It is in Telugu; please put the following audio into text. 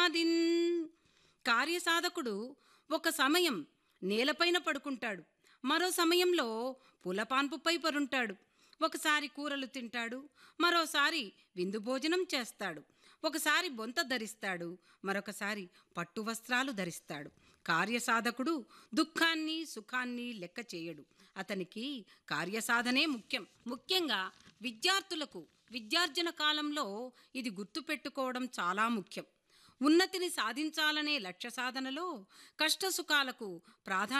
సాధిన్ కార్యసాధకుడు ఒక సమయం నేలపైన పడుకుంటాడు మరో సమయంలో పులపాన్పుపై పరుంటాడు ఒకసారి కూరలు తింటాడు మరోసారి విందు భోజనం చేస్తాడు ఒకసారి బొంత ధరిస్తాడు మరొకసారి పట్టు వస్త్రాలు ధరిస్తాడు కార్యసాధకుడు దుఃఖాన్ని సుఖాన్ని లెక్క చేయడు అతనికి కార్యసాధనే ముఖ్యం ముఖ్యంగా విద్యార్థులకు విద్యార్జన కాలంలో ఇది గుర్తుపెట్టుకోవడం చాలా ముఖ్యం ఉన్నతిని సాధించాలనే లక్ష్య సాధనలో కష్టసుఖాలకు ప్రాధాన్యత